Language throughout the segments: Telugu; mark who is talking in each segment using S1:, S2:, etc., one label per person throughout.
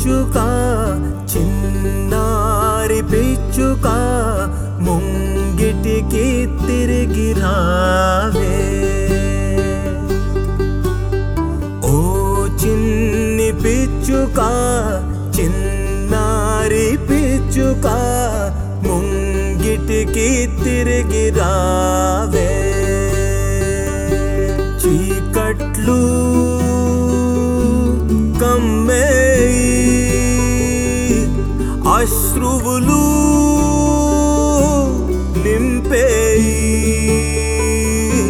S1: పిచ్చుక చిన్నారి పిచ్చుక ముంగిటికి తిరిగి రావే ఓ చిన్ని పిచ్చుక చిన్నారి పిచ్చుక ముంగిటికి తిరిగి రావే చీకట్లు కమ్మేయి అశ్రువులు నింపేయి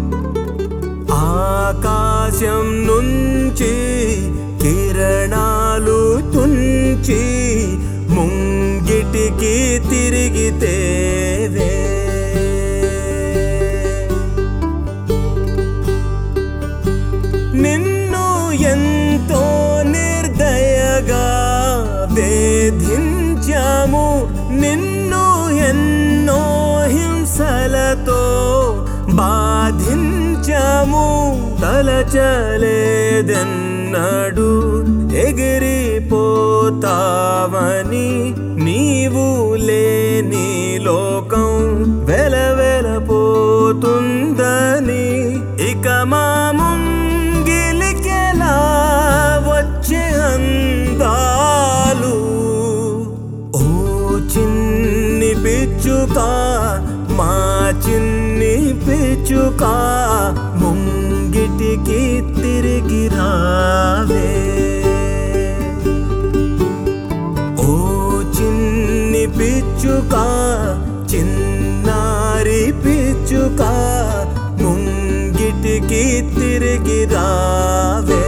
S1: ఆకాశం నుంచి కిరణాలు తుంచి ముంగిటికి తిరిగితేవే నిన్ను ఎంతో నిర్దయగా వేధించాము నిన్ను ఎన్నో హింసలతో బాధించాము తలచలేదెన్నడు ఎగిరిపోతావని నీవు లేని లోకం వెలవెలపోతుందని ఇక మా ముంగిలికెలా వచ్చే అందాలు ఓ చిన్ని పిచ్చుక మా చిన్ని పిచ్చుక ముంగిటికి తిరిగి రావే ఓ చిన్ని పిచ్చుక చిన్నారి పిచ్చుక ముంగిటికి తిరిగి రావే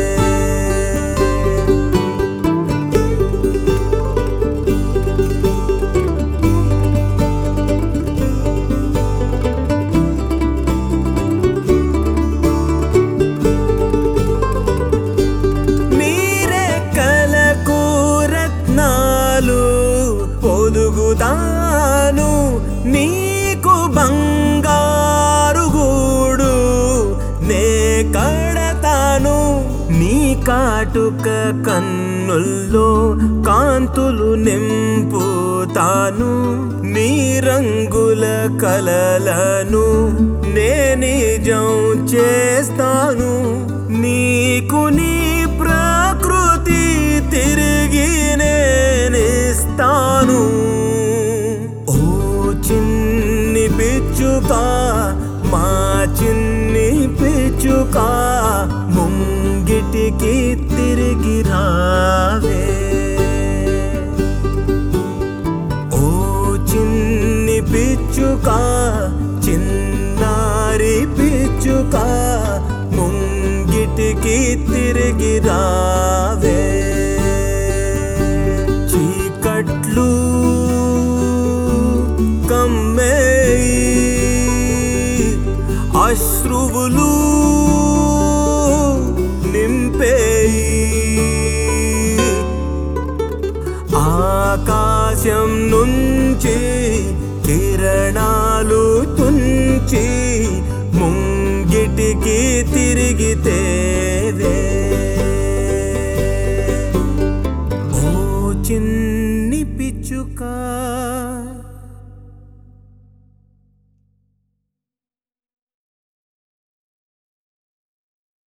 S1: నీరెక్కలకు రత్నాలు పొదుగుతాను నీకు బంగారు గూడు నే కడతాను నీ కాటుక కన్నుల్లో కాంతులు నింపుతాను నీ రంగుల కలలను నే నిజం చేస్తాను నీకు నీ ప్రకృతి తిరిగి నేనిస్తాను ఓ చిన్ని పిచ్చుక మా చిన్ని పిచ్చుక ముంగిటికి తిరిగి రావే ఓ చిన్ని పిచ్చుక చిన్నారి పిచ్చుక ముంగిటికి తిరిగి రావే చీకట్లు కమ్మేయి అశ్రువులు నింపేయి ఆకాశం నుంచి కిరణాలు తుంచి ముంగిటికి తిరిగితేవే ఓ చిన్ని పిచ్చుక